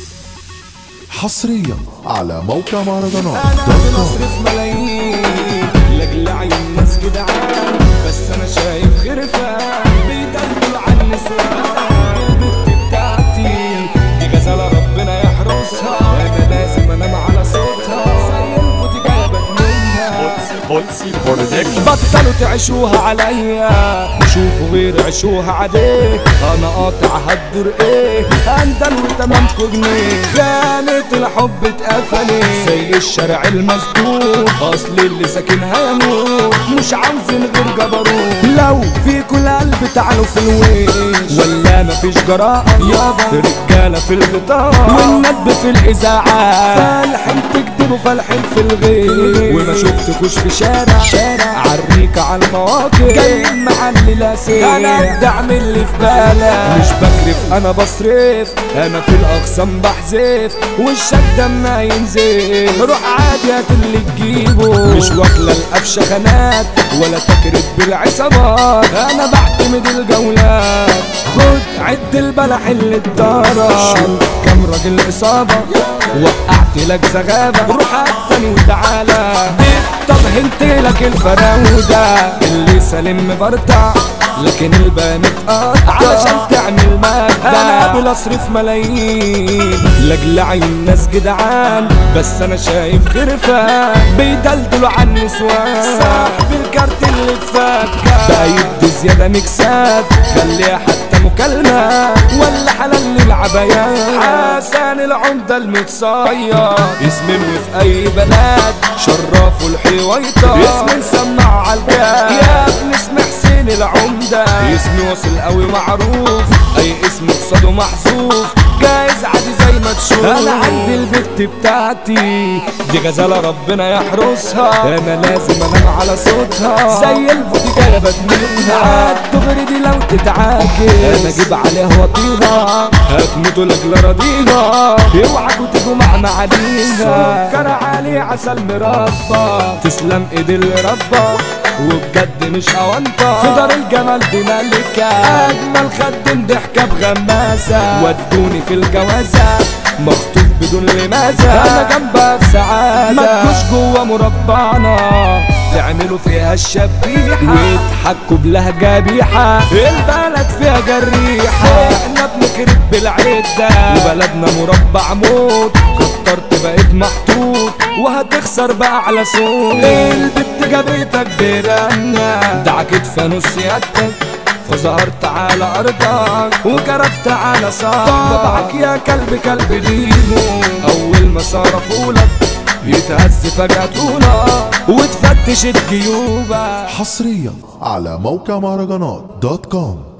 حصريا على موقع مهرجانات انا دوت كوم. بنصرف ملايين لاجل عيون ناس جدعان بس انا شايف خرفان بيدلوا على النسوان البت بتاعتي دي غزالة ربنا يحرسها انا لازم انام على صوتها زي الفوتيجايه منها بولسي برودكشن بطلوا تعيشوها عليا شوفوا غير عيشوها عليه انا قاطع هتدور ايه اندل وتمامكوا جنيه خانة الحب اتقفلت زي الشارع المسدود اصل اللي ساكنها يموت مش عاوزين غير جبروت لو في كل قلب تعالوا في الويش ولا مفيش جراءة يابا رجالة في الغطاء والندب في الاذاعات فالحين تكتبوا فالحين في الغيب وما شفتكوش في شارع شارع عريك على المواقف جايين معلي لاسين انا ابدع من اللي في بالك مش بكرف انا بصرف انا في الاقسام بحذف والشدة ما ينزل روح عادي هات اللي تجيبه مش واكلة القفشة خانات ولا تكرف بالعصابات انا بعتمد الجولات خد عد البلح اللي اتضرب شوف كم راجل اصابة وقعت لك زغابة روح عالتاني وتعالى طب هنت لك الفراودة اللي سليم مبرطع لكن البان اتقطع علشان تعمل مادة انا قابل اصرف ملايين لاجل عيون ناس جدعان بس انا شايف خرفان بيدلدلوا على النسوان صاحب الكارت اللي فاكر بقى يدي زيادة مكسات خليها حتى مكالمة ولا حلال للعبايات حسن العمدة المتصيد اسم في اي بلد شرفوا الحويطة اسم مسمع على الجاد يا ابن اسم حسين العمدة اسم واصل قوي معروف اي اسم قصاده محذوف جايز عادي زي ما تشوف انا عندي البت بتاعتي دي غزالة ربنا يحرسها انا لازم انام على صوتها زي الفوتيجايه بدمنها الدغري دي لو تتعاكس انا اجيب عليها واطيها هتموتوا لاجل راضيها اوعكوا تيجوا مع معاليها سكر عليه عسل مربى تسلم ايد اللي ربى وبجد مش اوانطة في دار الجمال دي ملكة اجمل خد ضحكة بغماسة ودوني في الجوازة مخطوف بدون لمازة انا جنبها في سعادة ما تجوش جوا مربعنا تعملوا فيها الشبيحة ويضحكوا بلهجة بيحة البلد فيها جريحة احنا بنكرب بالعدة وبلدنا مربع موت كترت بقيت محطوط وهتخسر بقى على صوت البت جابتك برنة دعكت فانوس سيادتك فظهرت على ارضك وجربت على صاحبك يا كلب كلب ليمو اول ما صرفولك يتهز فجأة طولك وتفتش الجيوبك حصريا على موقع مهرجانات دوت كوم